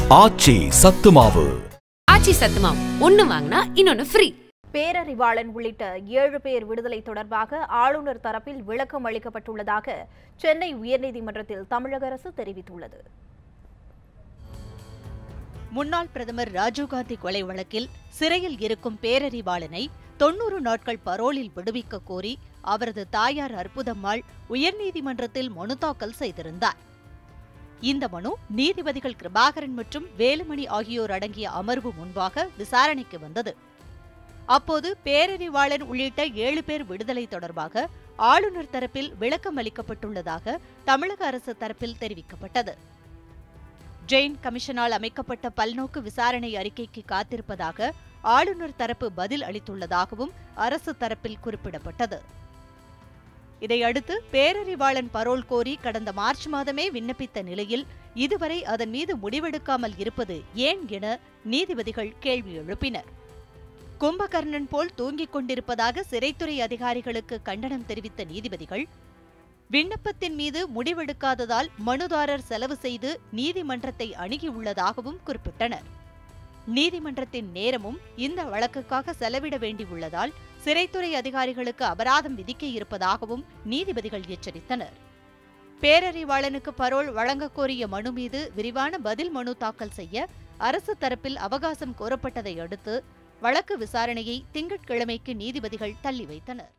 ஆச்சி சத்துமாவு ஆச்சி சத்துமாவு ஒன்னு வாங்கினா இன்னொன்னு ஃப்ரீ பேரறிவாளன் உள்ளிட்ட ஏழு பேர் விடுதலை தொடர்பாக ஆளுநர் தரப்பில் விளக்கம் அளிக்கப்பட்டுள்ளதாக சென்னை உயர்நீதிமன்றத்தில் தமிழக அரசு தெரிவித்துள்ளது முன்னாள் பிரதமர் ராஜீவ்காந்தி கொலை வழக்கில் சிறையில் இருக்கும் பேரறிவாளனை தொன்னூறு நாட்கள் பரோலில் விடுவிக்க கோரி அவரது தாயார் அற்புதம்மாள் உயர்நீதிமன்றத்தில் மனு தாக்கல் செய்திருந்தார் இந்த மனு நீதிபதிகள் கிருபாகரன் மற்றும் வேலுமணி ஆகியோர் அடங்கிய அமர்வு முன்பாக விசாரணைக்கு வந்தது அப்போது பேரறிவாளன் உள்ளிட்ட ஏழு பேர் விடுதலை தொடர்பாக ஆளுநர் தரப்பில் விளக்கம் அளிக்கப்பட்டுள்ளதாக தமிழக அரசு தரப்பில் தெரிவிக்கப்பட்டது ஜெயின் கமிஷனால் அமைக்கப்பட்ட பல்நோக்கு விசாரணை அறிக்கைக்கு காத்திருப்பதாக ஆளுநர் தரப்பு பதில் அளித்துள்ளதாகவும் அரசு தரப்பில் குறிப்பிடப்பட்டது இதையடுத்து பேரறிவாளன் பரோல் கோரி கடந்த மார்ச் மாதமே விண்ணப்பித்த நிலையில் இதுவரை அதன் மீது முடிவெடுக்காமல் இருப்பது ஏன் என நீதிபதிகள் கேள்வி எழுப்பினர் கும்பகர்ணன் போல் தூங்கிக் கொண்டிருப்பதாக சிறைத்துறை அதிகாரிகளுக்கு கண்டனம் தெரிவித்த நீதிபதிகள் விண்ணப்பத்தின் மீது முடிவெடுக்காததால் மனுதாரர் செலவு செய்து நீதிமன்றத்தை அணுகியுள்ளதாகவும் குறிப்பிட்டனர் நீதிமன்றத்தின் நேரமும் இந்த வழக்குக்காக செலவிட வேண்டியுள்ளதால் சிறைத்துறை அதிகாரிகளுக்கு அபராதம் விதிக்க இருப்பதாகவும் நீதிபதிகள் எச்சரித்தனர் பேரறிவாளனுக்கு பரோல் வழங்கக் கோரிய மனு மீது விரிவான பதில் மனு தாக்கல் செய்ய அரசு தரப்பில் அவகாசம் கோரப்பட்டதை அடுத்து வழக்கு விசாரணையை திங்கட்கிழமைக்கு நீதிபதிகள் தள்ளி வைத்தனர்